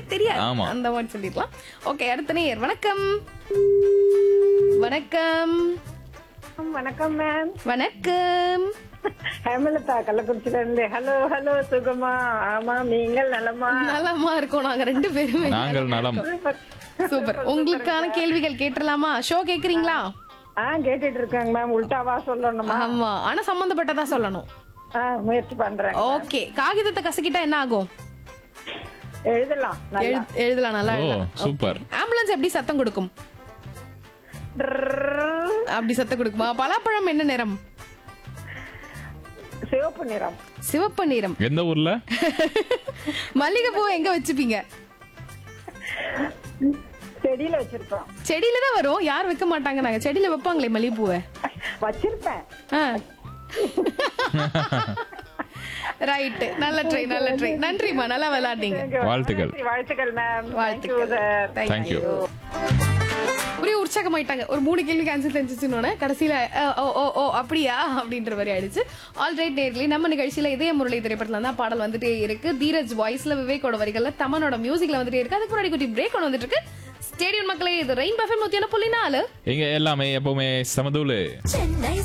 தெரியாது ஆமா. அந்த மாதிரி சொல்லிடலாம் ஓகே அடுத்த நேயர் வணக்கம் வணக்கம் வணக்கம் மேம் வணக்கம் ஹேமலதா கள்ளக்குறிச்சில இருந்து ஹலோ ஹலோ சுகமா ஆமா நீங்கள் நலமா நலமா இருக்கோம் நாங்க ரெண்டு பேருமே நாங்கள் நலம் சூப்பர். சூப்பர் உங்களுக்கான கேள்விகள் கேட்டுடலாமா ஷோ கேக்குறீங்களா ஆ கேட்டுட்டு இருக்காங்க மேம் உல்டாவா சொல்லணுமா ஆமா ஆனா சம்பந்தப்பட்டதா சொல்லணும் ஆ முயற்சி பண்றேன் ஓகே காகிதத்தை கசக்கிட்டா என்ன ஆகும் எழுதலாம் நல்லா. எழு- எழுதலாம் நல்லா ஓ எழுதலாம் சூப்பர் ஆம்புலன்ஸ் எப்படி சத்தம் கொடுக்கும் ட்ரர்ரர். அப்படி சத்தம் கொடுக்குமா பலாப்பழம் என்ன நிறம் சிவப்பு நிறம் சிவப்பு நிறம் எந்த ஊர்ல மல்லிகைப்பூ எங்க வச்சுப்பீங்க செடியில வச்சிருப்போம் செடியில தான் வரும் யார் வைக்க மாட்டாங்க நாங்க செடியில வைப்பாங்களே மல்லிகைப்பூவை வச்சிருப்பேன் ரைட் நல்ல ட்ரை நல்ல ட்ரை நன்றிமா நல்லா விளையாடுனீங்க வாழ்த்துக்கள். நன்றி, வாழ்த்துக்கள் மேம் வாழ்த்துக்கள். Sir Thank you. ஒரே உற்சாகமாயிட்டாங்க ஒரு மூணு கேள்வி கேன்சல் தெரிஞ்சிச்சுன்னு கடைசியில அஹ், ஓ ஓ ஓ அப்படியா அப்படின்ற மாதிரி ஆயிடுச்சு ஆல் ரைட் நேர்லி நம்ம நிகழ்ச்சியில இதய முரளி திரைப்படத்துல தான் பாடல் வந்துட்டே இருக்கு தீரஜ் வாய்ஸ்ல விவேக்கோட வரிகள்ல தமனோட மியூசிக்ல வந்துட்டே இருக்கு அதுக்கு முன்னாடி குட்டி பிரேக் ஒன்று வந்துட்டு இருக்கு ஸ்டேடியம் மக்களே இது ரெயின் பஃபே நூத்தி ஒன்று புள்ளி நாலு இங்க எல்லாமே எப்பவுமே சமதூளு சென்னை